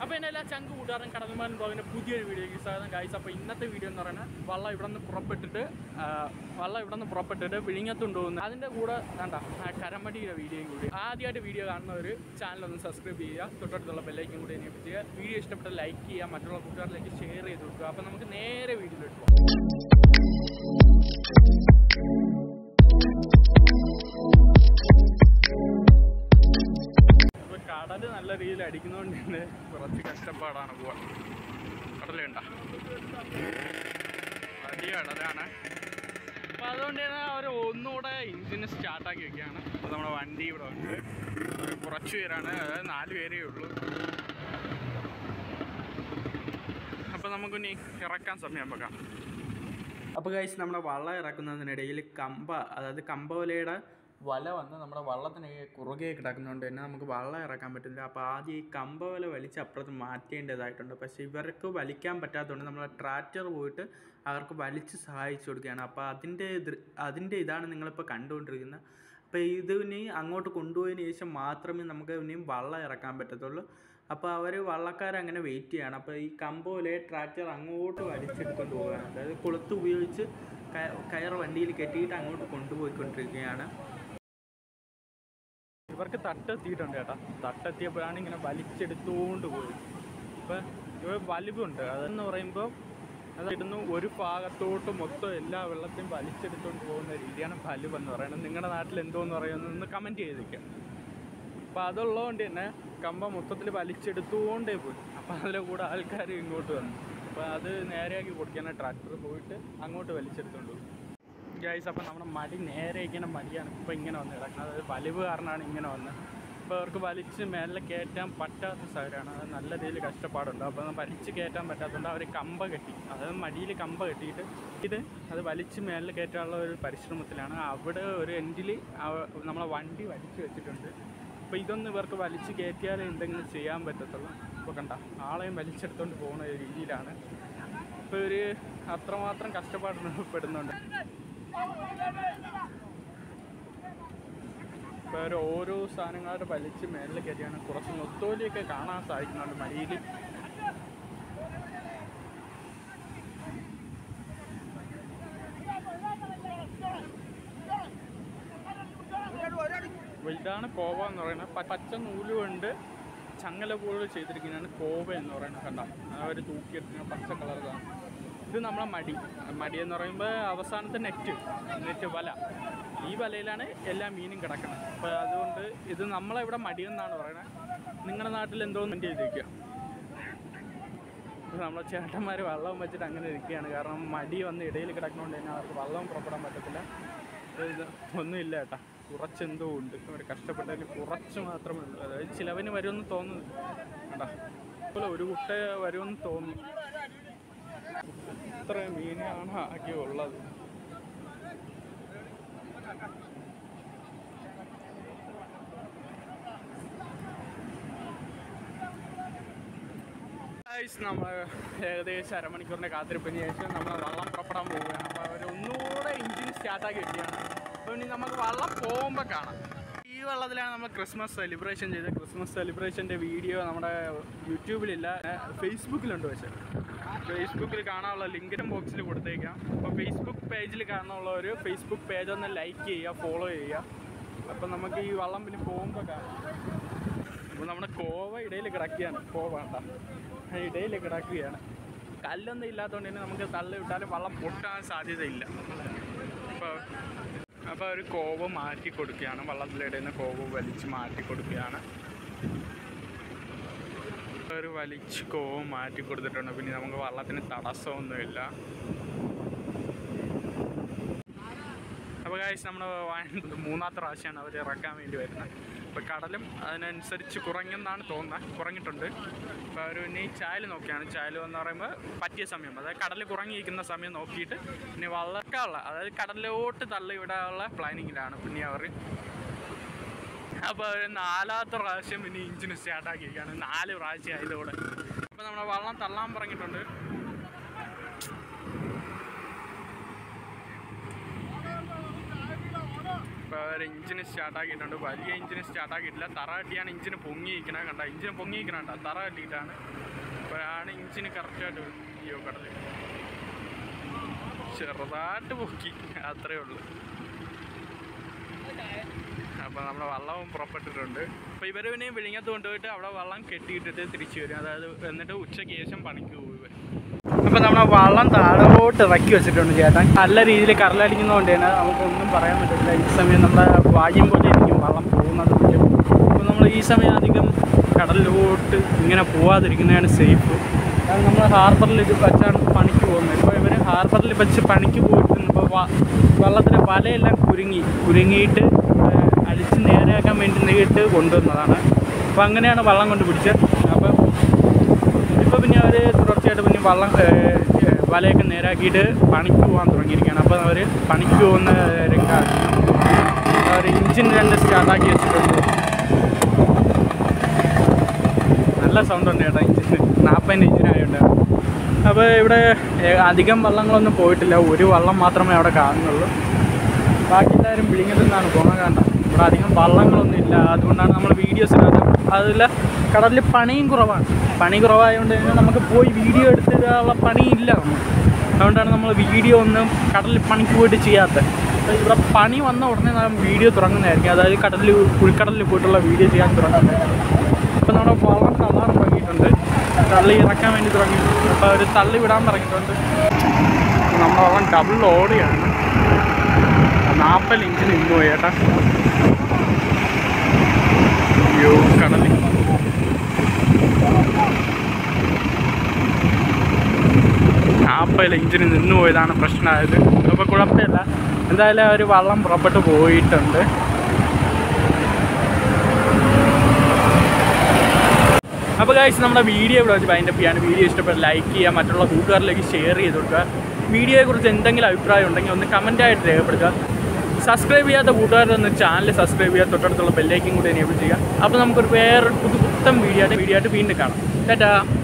അപ്പോൾ എൻ്റെ എല്ലാ ചങ്ക് കൂട്ടുകാരൻ കടന്നുമാൻ ബ്ലോഗിൻ്റെ പുതിയൊരു വീഡിയോയ്ക്ക് സ്വാഗതം ഗൈസ് അപ്പോൾ ഇന്നത്തെ വീഡിയോ എന്ന് പറയുന്നത് വള്ളം ഇവിടെ നിന്ന് പുറപ്പെട്ടിട്ട് ആ, വള്ളം ഇവിടെ നിന്ന് പുറപ്പെട്ടിട്ട് വിഴിഞ്ഞത്തുണ്ട് പോകുന്നത് അതിൻ്റെ കൂടെ വേണ്ട കരമടിയുടെ വീഡിയോയും കൂടി ആദ്യമായിട്ട് വീഡിയോ കാണുന്ന ഒരു ചാനൽ ഒന്ന് സബ്സ്ക്രൈബ് ചെയ്യുക തൊട്ടടുത്തുള്ള ബെല്ലൈക്കും കൂടി എന്നെ ചെയ്യുക വീഡിയോ ഇഷ്ടപ്പെട്ട ലൈക്ക് ചെയ്യുക മറ്റുള്ള കൂട്ടുകാരിലേക്ക് ഷെയർ ചെയ്ത് കൊടുക്കുക അപ്പോൾ നമുക്ക് നേരെ വീഡിയോയിലോട്ട് പോകാം ഇപ്പോൾ കടൽ നല്ല രീതിയിൽ അടിക്കുന്നതുകൊണ്ട് തന്നെ കുറച്ച് കഷ്ടപ്പാടാണ് പോവാൻ കടലുണ്ട വലിയ കടലാണ് അപ്പോൾ അതുകൊണ്ട് തന്നെ അവർ ഒന്നുകൂടെ എഞ്ചിന് സ്റ്റാർട്ടാക്കി വെക്കുകയാണ് അപ്പോൾ നമ്മുടെ വണ്ടി ഇവിടെ ഉണ്ട് ഒരു കുറച്ച് പേരാണ് അതായത് നാല് പേരേ ഉള്ളൂ അപ്പോൾ നമുക്കിനി ഇറക്കാൻ സമയം വെക്കാം അപ്പോൾ കഴിച്ച് നമ്മുടെ വള്ളം ഇറക്കുന്നതിനിടയിൽ കമ്പ അതായത് കമ്പവലയുടെ വല വന്ന് നമ്മുടെ വള്ളത്തിന് കുറുകെ കിടക്കുന്നതുകൊണ്ട് തന്നെ നമുക്ക് വള്ളം ഇറക്കാൻ പറ്റില്ല അപ്പോൾ ആദ്യം ഈ കമ്പവല വലിച്ച് അപ്പുറത്ത് മാറ്റേണ്ടതായിട്ടുണ്ട് പക്ഷേ ഇവർക്ക് വലിക്കാൻ പറ്റാത്തതുകൊണ്ട് നമ്മൾ ട്രാക്ടർ പോയിട്ട് അവർക്ക് വലിച്ച് സഹായിച്ചു കൊടുക്കുകയാണ് അപ്പോൾ അതിൻ്റെ ദൃ- അതിൻ്റെ ഇതാണ് നിങ്ങളിപ്പോൾ കണ്ടുകൊണ്ടിരിക്കുന്നത് അപ്പോൾ ഇതിനി അങ്ങോട്ട് കൊണ്ടുപോയതിന് ശേഷം മാത്രമേ നമുക്ക് ഇനിയും വള്ളം ഇറക്കാൻ പറ്റത്തുള്ളൂ അപ്പോൾ അവർ വള്ളക്കാരങ്ങനെ വെയിറ്റ് ചെയ്യാണ് അപ്പോൾ ഈ കമ്പോലെ ട്രാക്ടർ അങ്ങോട്ട് വലിച്ചെടുക്കൊണ്ട് പോവുകയാണ് അതായത് കൊളുത്ത് ഉപയോഗിച്ച് ക- കയർ വണ്ടിയിൽ കെട്ടിയിട്ട് അങ്ങോട്ട് കൊണ്ടുപോയിക്കൊണ്ടിരിക്കുകയാണ് ഇവർക്ക് തട്ടെത്തിയിട്ടുണ്ട് ചേട്ടാ തട്ടെത്തിയപ്പോഴാണ് ഇങ്ങനെ വലിച്ചെടുത്തുകൊണ്ട് പോയത് ഇപ്പം ഇവ വലിവുണ്ട് അതെന്ന് പറയുമ്പോൾ അതിടുന്നു ഒരു ഭാഗത്തോട്ട് മൊത്തം എല്ലാ വെള്ളത്തെയും വലിച്ചെടുത്തുകൊണ്ട് പോകുന്ന രീതിയാണ് വലിവ് എന്ന് പറയുന്നത് നിങ്ങളുടെ നാട്ടിൽ എന്തോന്ന് പറയുമെന്ന് കമൻറ്റ് ചെയ്തേക്കാം അപ്പം അതുള്ളതുകൊണ്ട് തന്നെ കമ്പ മൊത്തത്തിൽ വലിച്ചെടുത്തുകൊണ്ടേ പോയി അപ്പം അതിലെ കൂടെ ആൾക്കാർ ഇങ്ങോട്ട് വന്നു അപ്പോൾ അത് നേരെയാക്കി കൊടുക്കാനാണ് ട്രാക്ടർ പോയിട്ട് അങ്ങോട്ട് വലിച്ചെടുത്തുകൊണ്ട് പോയി ഗൈസ് അപ്പം നമ്മുടെ മടി നേരെ ഇങ്ങനെ മടിയാണ് ഇപ്പം ഇങ്ങനെ വന്ന് കിടക്കുന്നത് അതായത് വലിവ് കാരണമാണ് ഇങ്ങനെ വന്നത് അപ്പോൾ അവർക്ക് വലിച്ച് മേലെ കയറ്റാൻ പറ്റാത്ത സാഹചര്യമാണ് അത് നല്ല രീതിയിൽ കഷ്ടപ്പാടുണ്ട് അപ്പോൾ അത് വലിച്ച് കയറ്റാൻ പറ്റാത്തതുകൊണ്ട് അവർ കമ്പ കെട്ടി അതായത് മടിയിൽ കമ്പ കെട്ടിയിട്ട് ഇത് അത് വലിച്ച് മേലിൽ കയറ്റാനുള്ള ഒരു പരിശ്രമത്തിലാണ് അവിടെ ഒരു എൻഡിൽ നമ്മളെ വണ്ടി വലിച്ചു വെച്ചിട്ടുണ്ട് അപ്പോൾ ഇതൊന്നും ഇവർക്ക് വലിച്ച് കയറ്റിയാലേ എന്തെങ്കിലും ചെയ്യാൻ പറ്റത്തുള്ളൂ ഇപ്പോൾ കണ്ട ആളെയും വലിച്ചെടുത്തുകൊണ്ട് പോകുന്ന ഒരു രീതിയിലാണ് ഇപ്പോൾ ഒരു അത്രമാത്രം കഷ്ടപ്പാടുപ്പെടുന്നുണ്ട് ഇപ്പോൾ ഒരു ഓരോ സാധനങ്ങളായിട്ട് വലിച്ച് മേലിൽ കയറ്റിയാണ് കുറച്ച് നൊത്തോലിയൊക്കെ കാണാൻ സാധിക്കുന്നുണ്ട് മടിയിൽ അപ്പോൾ ഇതാണ് കോവ എന്ന് പറയുന്നത് പ- പച്ച നൂല് കൊണ്ട് ചങ്ങല പോലെ ചെയ്തിരിക്കുന്നതാണ് കോവ എന്ന് പറയുന്നത് കണ്ട അവർ തൂക്കിയെടുക്കുന്ന പച്ച കളറിലാണ് ഇത് നമ്മളെ മടി മടി എന്ന് പറയുമ്പോൾ അവസാനത്തെ നെറ്റ് നെറ്റ് വല ഈ വലയിലാണ് എല്ലാ മീനും കിടക്കുന്നത് അപ്പോൾ അതുകൊണ്ട് ഇത് നമ്മളെവിടെ മടി എന്നാണ് പറയുന്നത് നിങ്ങളുടെ നാട്ടിൽ എന്തോ മെൻറ്റ് ചെയ്തിരിക്കുക ഇപ്പോൾ നമ്മളെ ചേട്ടന്മാർ വെള്ളം വെച്ചിട്ട് അങ്ങനെ ഇരിക്കുകയാണ് കാരണം മടി വന്ന് ഇടയിൽ കിടക്കുന്നതുകൊണ്ട് തന്നെ അവർക്ക് വെള്ളം പുറപ്പെടാൻ പറ്റത്തില്ല ഇത് ഒന്നുമില്ല ചേട്ടാ കുറച്ചെന്തോ ഉണ്ട് അവർ കഷ്ടപ്പെട്ടതിൽ കുറച്ച് മാത്രമേ ഉള്ളൂ അതായത് ചിലവന് വരുമെന്ന് തോന്നുന്നു കേട്ടാ അതുപോലെ ഒരു കുട്ട വരുമെന്ന് തോന്നുന്നു ഇത്ര മീനാണ് ആകെ ഉള്ളത് ഗൈസ് നമ്മൾ ഏകദേശം അരമണിക്കൂറിൻ്റെ കാത്തിരിപ്പിന് ശേഷം നമ്മൾ വള്ളം പുറപ്പെടാൻ പോവുകയാണ് അപ്പോൾ അവർ ഒന്നുകൂടെ എഞ്ചിൻ സ്റ്റാർട്ടാക്കി വെക്കുകയാണ് അപ്പോൾ ഇനി നമുക്ക് വള്ളം പോകുമ്പോൾ കാണാം ഈ വെള്ളത്തിലാണ് നമ്മൾ ക്രിസ്മസ് സെലിബ്രേഷൻ ചെയ്തത് ക്രിസ്മസ് സെലിബ്രേഷൻ്റെ വീഡിയോ നമ്മുടെ യൂട്യൂബിലില്ല ഫേസ്ബുക്കിലുണ്ട് പക്ഷേ ഫേസ്ബുക്കിൽ കാണാനുള്ള ലിങ്കിനും ബോക്സിൽ കൊടുത്തേക്കാം അപ്പോൾ ഫേസ്ബുക്ക് പേജിൽ കാണാനുള്ള ഒരു ഫേസ്ബുക്ക് പേജ് ഒന്ന് ലൈക്ക് ചെയ്യുക ഫോളോ ചെയ്യുക അപ്പോൾ നമുക്ക് ഈ വള്ളം പിന്നെ പോകുമ്പോൾ കാണാം അപ്പോൾ നമ്മുടെ കോവ ഇടയിൽ കിടക്കുകയാണ് കോവ വേണ്ട ഇടയിൽ കിടക്കുകയാണ് കല്ലൊന്നും ഇല്ലാത്തതുകൊണ്ട് തന്നെ നമുക്ക് തള്ളി വിട്ടാലും വള്ളം പൊട്ടാൻ സാധ്യതയില്ല അപ്പോൾ അപ്പോൾ ഒരു കോവ മാറ്റി കൊടുക്കുകയാണ് വള്ളത്തിലിടയിൽ നിന്ന് കോവ വലിച്ച് മാറ്റി കൊടുക്കുകയാണ് ഒരു വലിച്ച് കോവ മാറ്റി കൊടുത്തിട്ടുണ്ട് പിന്നെ നമുക്ക് വള്ളത്തിന് തടസ്സമൊന്നുമില്ല അപ്പോൾ കാഴ്ച നമ്മുടെ വയനാട്ടിൽ മൂന്നാമത്തെ പ്രാവശ്യമാണ് അവർ ഇറക്കാൻ വേണ്ടി വരുന്നത് അപ്പോൾ കടലും അതിനനുസരിച്ച് കുറഞ്ഞെന്നാണ് തോന്നുന്നത് കുറഞ്ഞിട്ടുണ്ട് അപ്പോൾ അവർ പിന്നെ ഈ ചായൽ നോക്കിയാണ് ചായൽ എന്ന് പറയുമ്പോൾ പറ്റിയ സമയം അതായത് കടൽ കുറഞ്ഞിരിക്കുന്ന സമയം നോക്കിയിട്ട് ഇനി വള്ളക്കാനുള്ള അതായത് കടലിലോട്ട് തള്ളി വിടാനുള്ള പ്ലാനിങ്ങിലാണ് പിന്നെ അവർ അപ്പോൾ അവർ നാലാമത്തെ പ്രാവശ്യം പിന്നെ ഇഞ്ചിന് സ്റ്റാർട്ടാക്കിയിരിക്കുകയാണ് നാല് പ്രാവശ്യം ആയതോടെ അപ്പോൾ നമ്മുടെ വള്ളം തള്ളാൻ പറഞ്ഞിട്ടുണ്ട് അപ്പോൾ അവർ എഞ്ചിന് സ്റ്റാർട്ടാക്കിയിട്ടുണ്ട് വലിയ എഞ്ചിന് സ്റ്റാർട്ടാക്കിയിട്ടില്ല തറ കെട്ടിയാണ് എഞ്ചിന് പൊങ്ങിയിരിക്കണത് കണ്ട എഞ്ചിന് പൊങ്ങിയിരിക്കണ കണ്ട തറ കെട്ടിയിട്ടാണ് അപ്പോഴാണ് എഞ്ചിന് കറക്റ്റായിട്ട് അയ്യോ കടല് ചെറുതായിട്ട് പൊക്കി അത്രേ ഉള്ളൂ അപ്പോൾ നമ്മുടെ വള്ളവും പുറപ്പെട്ടിട്ടുണ്ട് അപ്പോൾ ഇവർ പിന്നെ വിഴിഞ്ഞത്ത് കൊണ്ടുപോയിട്ട് അവിടെ വള്ളം കെട്ടിയിട്ടിട്ട് തിരിച്ചു വരും അതായത് എന്നിട്ട് ഉച്ചയ്ക്ക് ശേഷം പണിക്ക് പോകും ഇവർ അപ്പോൾ നമ്മുടെ വള്ളം താഴോട്ട് ഇറക്കി വെച്ചിട്ടുണ്ട് ചേട്ടൻ നല്ല രീതിയിൽ കറലടിക്കുന്നതുകൊണ്ട് തന്നെ നമുക്കൊന്നും പറയാൻ പറ്റില്ല ഈ സമയം നമ്മുടെ ഭാഗ്യം പോലെ ഇരിക്കും വള്ളം പോകുന്നത് അപ്പോൾ നമ്മൾ ഈ സമയം അധികം കടലിലോട്ട് ഇങ്ങനെ പോവാതിരിക്കുന്നതാണ് സേഫ് കാരണം നമ്മൾ ഹാർബറിൽ ഇത് വെച്ചാണ് പണിക്ക് പോകുന്നത് ഇപ്പോൾ ഇവർ ഹാർബറിൽ വെച്ച് പണിക്ക് പോയിട്ടിരുന്നപ്പോൾ വള്ളത്തിൻ്റെ വലയെല്ലാം കുരുങ്ങി കുരുങ്ങിയിട്ട് ഏഹ്, അടിച്ച് നേരെയാക്കാൻ വേണ്ടി നേരിട്ട് കൊണ്ടുവന്നതാണ് അപ്പോൾ അങ്ങനെയാണ് വള്ളം കൊണ്ട് പിടിച്ചത് അപ്പോൾ ഇപ്പോൾ പിന്നെ അവർ തുടർച്ചയായിട്ട് പിന്നെ വള്ളം ഏഹ്, ഏഹ്, വലയൊക്കെ നേരാക്കിയിട്ട് പണിക്ക് പോകാൻ തുടങ്ങിയിരിക്കുകയാണ് അപ്പോൾ അവർ പണിക്ക് പോകുന്ന രംഗമാണ് അവർ എഞ്ചിൻ രണ്ട് സ്റ്റാർട്ടാക്കി വെച്ചിട്ടുണ്ട് നല്ല സൗണ്ട് ഉണ്ട് ചേട്ടാ എഞ്ചിന് നാൽപ്പതിൻ്റെ എഞ്ചിനായതുകൊണ്ട് അപ്പോൾ ഇവിടെ ഏഹ്, അധികം വള്ളങ്ങളൊന്നും പോയിട്ടില്ല ഒരു വള്ളം മാത്രമേ അവിടെ കാണുന്നുള്ളൂ ബാക്കി എല്ലാവരും വിളിങ്ങത്തിൽ നിന്നാണ് പോകുന്നത് കണ്ട ഇവിടെ അധികം വള്ളങ്ങളൊന്നും ഇല്ല അതുകൊണ്ടാണ് നമ്മൾ വീഡിയോസിനകത്ത് അതിൽ കടലിൽ പണിയും കുറവാണ് പണി കുറവായതുകൊണ്ട് തന്നെ നമുക്ക് പോയി വീഡിയോ എടുത്തിടാനുള്ള പണിയില്ല നമുക്ക് അതുകൊണ്ടാണ് നമ്മൾ വീഡിയോ ഒന്നും കടലിൽ പണിക്ക് പോയിട്ട് ചെയ്യാത്തത് അപ്പോൾ ഇവിടെ പണി വന്ന ഉടനെ നാം വീഡിയോ തുടങ്ങുന്നതായിരിക്കും അതായത് കടലിൽ ഉൾക്കടലിൽ പോയിട്ടുള്ള വീഡിയോ ചെയ്യാൻ തുടങ്ങുന്നതായിരിക്കും അപ്പോൾ നമ്മുടെ വള്ളം തള്ളാൻ തുടങ്ങിയിട്ടുണ്ട് തള്ളി ഇറക്കാൻ വേണ്ടി തുടങ്ങിയിട്ടുണ്ട് അപ്പോൾ അവർ തള്ളി വിടാൻ തുടങ്ങിയിട്ടുണ്ട് നമ്മുടെ വള്ളം ഡബിൾ ഓടിയാണ് നാൽപ്പത് ഇഞ്ചിന് ഇന്ന് പോയി ചേട്ടാ അയ്യോ കടലിൽ നാൽപ്പത് ഇഞ്ചിന് നിന്ന് പോയതാണ് പ്രശ്നമായത് അപ്പോൾ കുഴപ്പമില്ല എന്തായാലും അവർ വള്ളം പുറപ്പെട്ട് പോയിട്ടുണ്ട് അപ്പോൾ ഗൈസ് നമ്മുടെ വീഡിയോ ഇവിടെ വെച്ച് അതിൻ്റെ ചെയ്യാൻ വീഡിയോ ഇഷ്ടപ്പെട്ട് ലൈക്ക് ചെയ്യുക മറ്റുള്ള കൂട്ടുകാരിലേക്ക് ഷെയർ ചെയ്ത് കൊടുക്കുക വീഡിയോയെക്കുറിച്ച് എന്തെങ്കിലും അഭിപ്രായം ഉണ്ടെങ്കിൽ ഒന്ന് കമൻറ്റായിട്ട് രേഖപ്പെടുത്തുക സബ്സ്ക്രൈബ് ചെയ്യാത്ത കൂട്ടുകാരൊന്ന് ചാനൽ സബ്സ്ക്രൈബ് ചെയ്യുക തൊട്ടടുത്തുള്ള ബെല്ലേക്കും കൂടി എനേബിൾ ചെയ്യുക അപ്പോൾ നമുക്കൊരു വേറെ പുതു പുത്തൻ വീഡിയോ ആയിട്ട് വീഡിയോ ആയിട്ട് വീണ്ടും കാണാം ടാറ്റാ